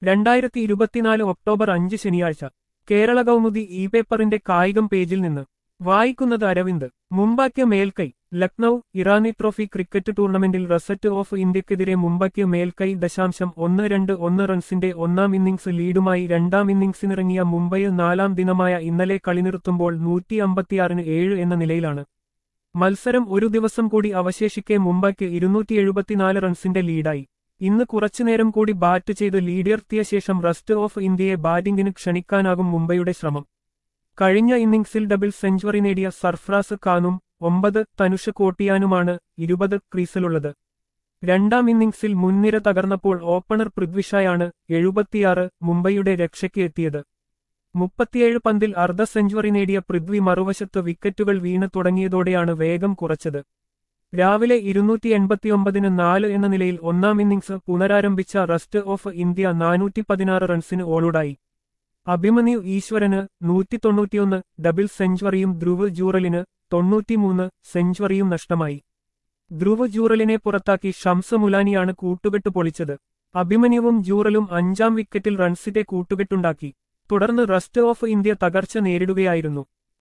രണ്ടായിരത്തി ഇരുപത്തിനാല് ഒക്ടോബർ അഞ്ച് ശനിയാഴ്ച കേരള കൗമുദി ഇ പേപ്പറിന്റെ കായികം പേജിൽ നിന്ന് വായിക്കുന്നത് അരവിന്ദ് മുംബൈക്ക് മേൽക്കൈ ലക്നൌ ഇറാനി ട്രോഫി ക്രിക്കറ്റ് ടൂർണമെന്റിൽ റസറ്റ് ഓഫ് ഇന്ത്യക്കെതിരെ മുംബൈക്ക് മേൽക്കൈ ദശാംശം ഒന്ന് രണ്ട് ഒന്ന് റൺസിന്റെ ഒന്നാം ഇന്നിംഗ്സ് ലീഡുമായി രണ്ടാം ഇന്നിംഗ്സിനിറങ്ങിയ മുംബൈ നാലാം ദിനമായ ഇന്നലെ കളി നിർത്തുമ്പോൾ നൂറ്റി അമ്പത്തിയാറിന് ഏഴ് എന്ന നിലയിലാണ് മത്സരം ഒരു ദിവസം കൂടി അവശേഷിക്കെ മുംബൈക്ക് ഇരുന്നൂറ്റി എഴുപത്തിനാല് റൺസിന്റെ ലീഡായി ഇന്ന് കുറച്ചുനേരം കൂടി ബാറ്റ് ചെയ്ത് ലീഡിയർത്തിയ ശേഷം റസ്റ്റ് ഓഫ് ഇന്ത്യയെ ബാറ്റിംഗിന് ക്ഷണിക്കാനാകും മുംബൈയുടെ ശ്രമം കഴിഞ്ഞ ഇന്നിംഗ്സിൽ ഡബിൾ സെഞ്ചുറി നേടിയ സർഫ്രാസ് ഖാനും ഒമ്പത് തനുഷ് കോട്ടിയാനുമാണ് ഇരുപത് ക്രീസിലുള്ളത് രണ്ടാം ഇന്നിംഗ്സിൽ മുൻനിര തകർന്നപ്പോൾ ഓപ്പണർ പൃഥ്വിഷായാണ് എഴുപത്തിയാറ് മുംബൈയുടെ രക്ഷയ്ക്ക് എത്തിയത് മുപ്പത്തിയേഴ് പന്തിൽ അർദ്ധ സെഞ്ചുറി നേടിയ പൃഥ്വി മറുവശത്ത് വിക്കറ്റുകൾ വീണ് തുടങ്ങിയതോടെയാണ് വേഗം കുറച്ചത് രാവിലെ ഇരുന്നൂറ്റി എൺപത്തിയൊമ്പതിന് നാല് എന്ന നിലയിൽ ഒന്നാം ഇന്നിംഗ്സ് പുനരാരംഭിച്ച റസ്റ്റ് ഓഫ് ഇന്ത്യ നാനൂറ്റി പതിനാറ് റൺസിന് ഓളുടായി അഭിമന്യു ഈശ്വരന് നൂറ്റി തൊണ്ണൂറ്റിയൊന്ന് ഡബിൾ സെഞ്ചുറിയും ധ്രുവ് ജൂറലിന് തൊണ്ണൂറ്റിമൂന്ന് സെഞ്ചുറിയും നഷ്ടമായി ധ്രുവ് ജൂറലിനെ പുറത്താക്കി ഷംസ് മുലാനിയാണ് കൂട്ടുകെട്ട് പൊളിച്ചത് അഭിമന്യുവും ജൂറലും അഞ്ചാം വിക്കറ്റിൽ റൺസിന്റെ കൂട്ടുകെട്ടുണ്ടാക്കി തുടർന്ന് റസ്റ്റ് ഓഫ് ഇന്ത്യ തകർച്ച നേരിടുകയായിരുന്നു